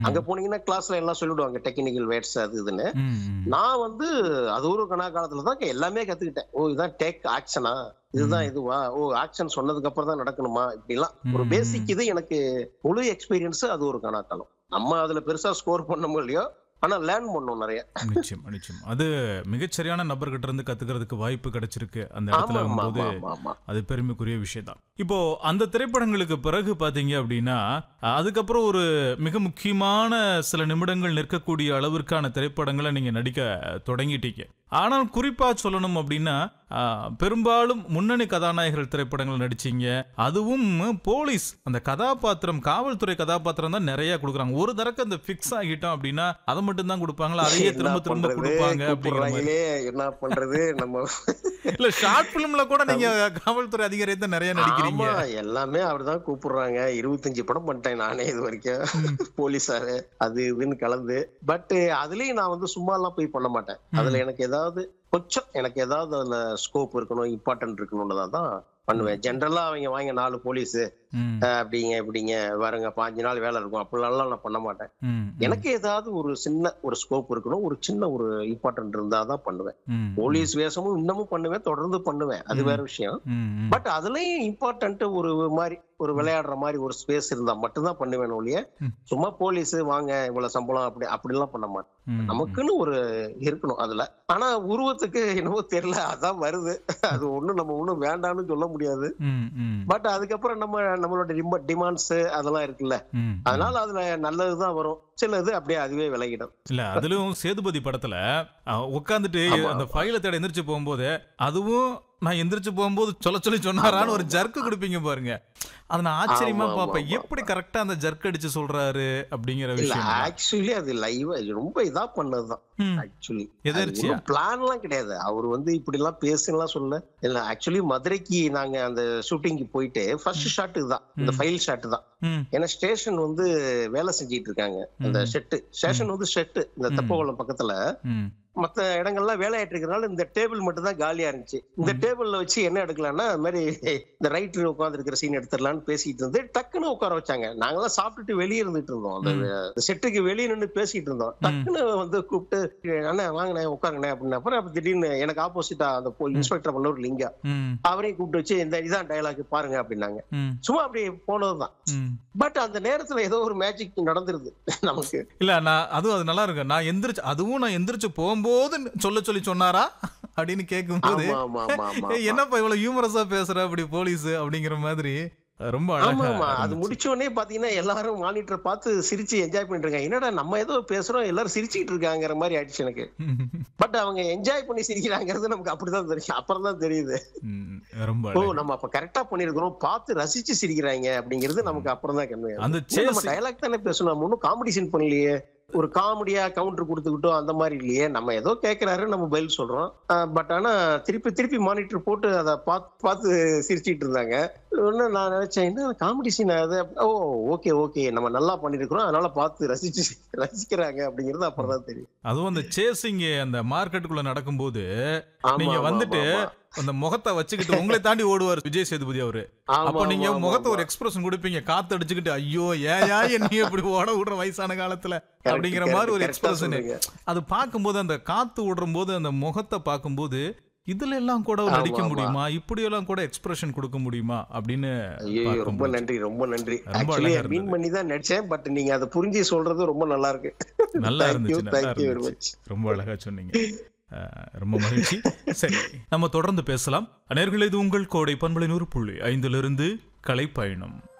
அங்க போனீங்கன்னா கிளாஸ்ல எல்லாம் சொல்லிடுவாங்க டெக்னிக்கல் வேர்ட்ஸ் அது இதுன்னு ம், ம். நான் வந்து அது ஒரு கணா காலத்துல தான் எல்லாமே கத்துக்கிட்டேன் ஓ இதான் டேக் ஆக்ஷனா இதுதான் இதுவா ஓ ஆக்ஷன் சொன்னதுக்கு அப்புறம் தான் நடக்கணுமா இப்படிலாம் ஒரு ம். பேசிக் இது எனக்கு முழு எக்ஸ்பீரியன்ஸ் அது ஒரு கணாக்காலம் நம்ம அதுல பெருசா ஸ்கோர் பண்ணமோ இல்லையோ ஆனா லேர்ன் பண்ணோம் நிறைய நிச்சயம் நிச்சயம் அது மிகச்சரியான நபர்கிட்ட இருந்து கத்துக்கிறதுக்கு வாய்ப்பு கிடைச்சிருக்கு அந்த ஆமா இடத்துல ஆமா போது ஆமா ஆமா அது பெருமைக்குரிய விஷயம் தான் இப்போ அந்த திரைப்படங்களுக்கு பிறகு பாத்தீங்க அப்படின்னா அதுக்கப்புறம் ஒரு மிக முக்கியமான சில நிமிடங்கள் நிற்கக்கூடிய அளவிற்கான திரைப்படங்களை நீங்க நடிக்க தொடங்கிட்டீங்க ஆனால் குறிப்பா சொல்லணும் அப்படின்னா ஆ, பெரும்பாலும் முன்னணி கதாநாயகர்கள் திரைப்படங்கள் நடிச்சீங்க அதுவும் போலீஸ் அந்த கதாபாத்திரம் காவல்துறை கதாபாத்திரம் தான் நிறைய கொடுக்குறாங்க ஒரு தரக்கு அந்த ஃபிக்ஸ் ஆகிட்டோம் அப்படின்னா அதை மட்டும் தான் கொடுப்பாங்களா அதையே என்ன திரும்ப திரும்ப பண்றது? கொடுப்பாங்க அப்படிங்கிற மாதிரி கூப்பிடுறாங்களே, என்ன பண்றது நம்ம இல்ல ஷார்ட் பிலிம்ல கூட நீங்க காவல்துறை அதிகாரி தான் நிறைய நடிக்கிறீங்க ஆமா எல்லாமே அப்படிதான் கூப்பிடுறாங்க இருபத்தஞ்சு படம் பண்ணிட்டேன் நானே இது வரைக்கும் போலீஸாரு அது இதுன்னு கலந்து பட் அதுலயும் நான் வந்து சும்மா எல்லாம் போய் பண்ண மாட்டேன் அதுல எனக்கு ஏதாவது கொஞ்சம் எனக்கு ஏதாவது அதுல ஸ்கோப் இருக்கணும் இம்பார்ட்டன்ட் இருக்கணும்னு தான் பண்ணுவேன் ஜென்ரலா அவங்க வாங்க நாலு போலீஸ் ம், அப்படிங்க இப்படிங்க வருங்க பாஞ்சு நாள் வேலை இருக்கும் அப்படிலாம் நான் பண்ண மாட்டேன் ம், ம், எனக்கு ஏதாவது ஒரு சின்ன ஒரு ஸ்கோப் இருக்கணும் ஒரு சின்ன ஒரு இம்பார்ட்டன்ட் இருந்தா தான் பண்ணுவேன் ம், போலீஸ் வேஷமும் இன்னமும் பண்ணுவேன் தொடர்ந்து பண்ணுவேன் அது வேற விஷயம் ம், ம். பட் அதுலயும் இம்பார்ட்டன்ட் ஒரு மாதிரி ஒரு விளையாடுற மாதிரி ஒரு ஸ்பேஸ் இருந்தா மட்டும்தான் பண்ணுவேன் ஒழிய ம். சும்மா போலீஸ் வாங்க இவ்வளவு சம்பளம் அப்படி அப்படிலாம் பண்ண மாட்டேன் ம், நமக்குன்னு ஒரு இருக்கணும் அதுல ஆனா உருவத்துக்கு என்னவோ தெரியல அதான் வருது அது ஒண்ணும் நம்ம ஒண்ணும் வேண்டாம்னு சொல்ல முடியாது ம், ம், பட் அதுக்கப்புறம் நம்ம நம்மளோட டிமாண்ட்ஸ் அதெல்லாம் இருக்குல்ல ம். அதனால அதுல நல்லதுதான் வரும் சிலது அப்படியே அதுவே விலகிடும் இல்ல அதுலயும் சேதுபதி படத்துல அஹ், உட்கார்ந்துட்டு ஆமா. அந்த ஃபைலை தேட எந்திரிச்சு போகும்போது அதுவும் நான் எந்திரிச்சு போகும்போது சொல்ல சொல்லி சொன்னாரான்னு ஒரு ஜர்க்கு கொடுப்பீங்க பாருங்க அதை நான் ஆச்சரியமா ஆமா, ஆமா, பார்ப்பேன் ஆமா. எப்படி கரெக்டா அந்த ஜர்க் அடிச்சு சொல்றாரு அப்படிங்கிற இல்ல விஷயம் ஆக்சுவலி அது லைவா ரொம்ப இதா பண்ணதுதான் ம். ஆக்சுவலி எதேர்ச்சியா? பிளான் எல்லாம் கிடையாது அவர் வந்து இப்படி எல்லாம் பேசுலாம் சொல்ல இல்ல ஆக்சுவலி மதுரைக்கு நாங்க அந்த ஷூட்டிங்க்கு போயிட்டு ஃபர்ஸ்ட் ஷாட் இதுதான் இந்த ஃபைல் ஷாட் தான் ம், ஏன்னா ஸ்டேஷன் வந்து வேலை செஞ்சிட்டு இருக்காங்க அந்த ஷெட்டு ஸ்டேஷன் வந்து ஷெட்டு இந்த தெப்பகுளம் பக்கத்துல ம், மத்த இடங்கள்லாம் வேலையாட்டு இருக்கிறனால இந்த டேபிள் மட்டும் தான் காலியா இருந்துச்சு இந்த டேபிள்ல வச்சு என்ன எடுக்கலாம்னா அது மாதிரி இந்த ரைட்டர் உட்கார்ந்து இருக்கிற சீன் எடுத்துடலாம்னு பேசிட்டு இருந்து டக்குன்னு உட்கார வச்சாங்க நாங்கெல்லாம் சாப்பிட்டுட்டு வெளியே இருந்துட்டு இருந்தோம் அந்த செட்டுக்கு வெளியே நின்று பேசிட்டு இருந்தோம் டக்குன்னு வந்து கூப்பிட்டு அண்ணா வாங்கண்ணே உட்காருங்கண்ணே அப்படின்னு அப்புறம் அப்ப திடீர்னு எனக்கு ஆப்போசிட்டா அந்த இன்ஸ்பெக்டர் பண்ண ஒரு லிங்கா ம், அவரையும் கூப்பிட்டு வச்சு இந்த இதான் டயலாக் பாருங்க அப்படின்னாங்க ம், சும்மா அப்படி போனதுதான் ம். பட் அந்த நேரத்துல ஏதோ ஒரு மேஜிக் நடந்துருது நமக்கு இல்ல நான் அதுவும் அது நல்லா இருக்கு நான் எந்திரிச்சு அதுவும் நான் எந்திரிச்சு போகும்போது சொல்ல சொல்லி சொன்னாரா அப்படின்னு கேட்கும்போது ஆமா ஆமா ஆமா ஆமா ஏய், என்னப்பா இவ்வளவு ஹியூமரஸா பேசுற அப்படி போலீஸ் அப்படிங்கிற மாதிரி அஹ், ரொம்ப ஆமா அழகா ஆமா அது இருந்துச்சு. முடிச்ச உடனே பாத்தீங்கன்னா எல்லாரும் மானிட்டர் பார்த்து சிரிச்சு என்ஜாய் பண்ணிட்டு இருக்காங்க என்னடா நம்ம ஏதோ பேசுறோம் எல்லாரும் சிரிச்சிட்டு இருக்காங்கிற மாதிரி ஆயிடுச்சு எனக்கு பட் அவங்க என்ஜாய் பண்ணி சிரிக்கிறாங்கிறது நமக்கு அப்படிதான் தெரியும் அப்புறம் தான் தெரியுது ம், ரொம்ப ஓ அழகு. நம்ம அப்ப கரெக்டா பண்ணிருக்கிறோம் பார்த்து ரசிச்சு சிரிக்கிறாங்க அப்படிங்கிறது நமக்கு அப்புறம் தான் கண்மை அந்த நம்ம chase- டைலாக் தானே பேசணும் நம்ம ஒன்னும் காமெடி சீன் பண்ணலையே ஒரு காமெடியா கவுண்டர் கொடுத்துக்கிட்டோம் அந்த மாதிரி இல்லையே நம்ம ஏதோ கேக்குறாரு நம்ம பதில் சொல்றோம் பட் ஆனா திருப்பி திருப்பி மானிட்டர் போட்டு அதை பார்த்து பார்த்து சிரிச்சிட்டு இருந்தாங்க ஒன்னு நான் நினைச்சேன் என்ன காமெடி சீன் அது ஓ ஓகே ஓகே நம்ம நல்லா பண்ணிருக்கிறோம் அதனால பார்த்து ரசிச்சு ரசிக்கிறாங்க அப்படிங்கிறது அப்புறம் தான் தெரியும் அதுவும் அந்த சேசிங் அந்த மார்க்கெட்டுக்குள்ள நடக்கும்போது ஆமா, நீங்க ஆமா, வந்துட்டு ஆமா, அந்த முகத்தை வச்சுக்கிட்டு உங்களை தாண்டி ஓடுவார் விஜய் சேதுபதி அவரு ஆமா, அப்ப நீங்க ஆமா, முகத்தை ஆமா. ஒரு எக்ஸ்பிரஷன் கொடுப்பீங்க காத்து அடிச்சுக்கிட்டு ஐயோ ஏயா என்னைய இப்படி ஓட விடுற வயசான காலத்துல அப்படிங்கிற மாதிரி ஒரு correct ஆ எக்ஸ்பிரஷன் சொல்றீங்க. அது பார்க்கும்போது அந்த காத்து விடுறும் போது அந்த முகத்தை பார்க்கும்போது இதுல எல்லாம் கூட ஆமா, நடிக்க ஆமா. முடியுமா இப்படி எல்லாம் கூட எக்ஸ்பிரஷன் கொடுக்க முடியுமா அப்படின்னு ஐயோ ரொம்ப பார்க்கும்போது. நன்றி ரொம்ப நன்றி ரொம்ப ஆக்சுவலி அழகா மீன் இருந்தது. பண்ணி தான் நடிச்சேன் பட் நீங்க அதை புரிஞ்சு சொல்றது ரொம்ப நல்லா இருக்கு நல்லா Thank இருந்துச்சு you, நல்லா thank you very இருந்துச்சு ரொம்ப அழகா சொன்னீங்க அஹ், ரொம்ப மகிழ்ச்சி சரி நம்ம தொடர்ந்து பேசலாம் நேயர்களே இது உங்கள் கோடை பண்பலை நூறு புள்ளி ஐந்திலிருந்து கலை பயணம்